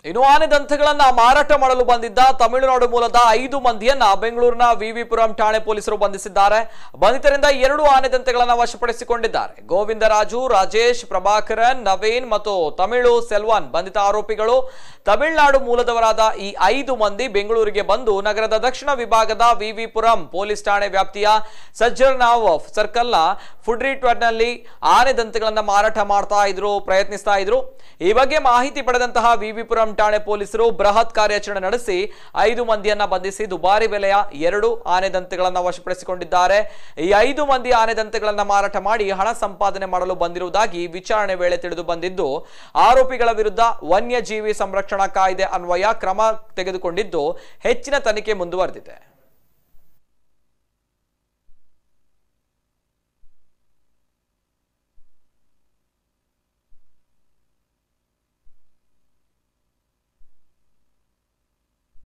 ಇನ್ನು ಆನೆ ದಂತಗಳನ್ನ ಮಾರಾಟ ಮಾಡಲು ಬಂದಿದ್ದ ತಮಿಳುನಾಡು ಮೂಲದ ಐದು ಮಂದಿಯನ್ನ ಬೆಂಗಳೂರಿನ ವಿವಿಪುರಂ ಠಾಣೆ ಪೊಲೀಸರು ಬಂಧಿಸಿದ್ದಾರೆ ಬಂಧಿತರಿಂದ ಎರಡು ಆನೆ ದಂತೆಗಳನ್ನ ವಶಪಡಿಸಿಕೊಂಡಿದ್ದಾರೆ ಗೋವಿಂದರಾಜು ರಾಜೇಶ್ ಪ್ರಭಾಕರನ್ ನವೀನ್ ಮತ್ತು ತಮಿಳು ಸೆಲ್ವಾನ್ ಬಂಧಿತ ಆರೋಪಿಗಳು ತಮಿಳುನಾಡು ಮೂಲದವರಾದ ಈ ಐದು ಮಂದಿ ಬೆಂಗಳೂರಿಗೆ ಬಂದು ನಗರದ ದಕ್ಷಿಣ ವಿಭಾಗದ ವಿವಿಪುರಂ ಪೊಲೀಸ್ ಠಾಣೆ ವ್ಯಾಪ್ತಿಯ ಸಜ್ಜರ್ನಾವ್ ಸರ್ಕಲ್ನ ಫುಡ್ ನಲ್ಲಿ ಆನೆ ದಂತೆಗಳನ್ನ ಮಾರಾಟ ಮಾಡ್ತಾ ಇದ್ರು ಪ್ರಯತ್ನಿಸ್ತಾ ಇದ್ರು ಈ ಬಗ್ಗೆ ಮಾಹಿತಿ ಪಡೆದಂತಹ ವಿವಿಪುರಂ ಠಾಣೆ ಪೊಲೀಸರು ಬೃಹತ್ ಕಾರ್ಯಾಚರಣೆ ನಡೆಸಿ ಐದು ಮಂದಿಯನ್ನ ಬಂಧಿಸಿ ದುಬಾರಿ ಬೆಲೆಯ ಎರಡು ಆನೆ ದಂತೆಗಳನ್ನ ವಶಪಡಿಸಿಕೊಂಡಿದ್ದಾರೆ ಈ ಐದು ಮಂದಿ ಆನೆ ದಂತೆಗಳನ್ನ ಮಾರಾಟ ಮಾಡಿ ಹಣ ಸಂಪಾದನೆ ಮಾಡಲು ಬಂದಿರುವುದಾಗಿ ವಿಚಾರಣೆ ವೇಳೆ ತಿಳಿದು ಬಂದಿದ್ದು ಆರೋಪಿಗಳ ವಿರುದ್ಧ ವನ್ಯಜೀವಿ ಸಂರಕ್ಷಣಾ ಕಾಯ್ದೆ ಅನ್ವಯ ಕ್ರಮ ತೆಗೆದುಕೊಂಡಿದ್ದು ಹೆಚ್ಚಿನ ತನಿಖೆ ಮುಂದುವರೆದಿದೆ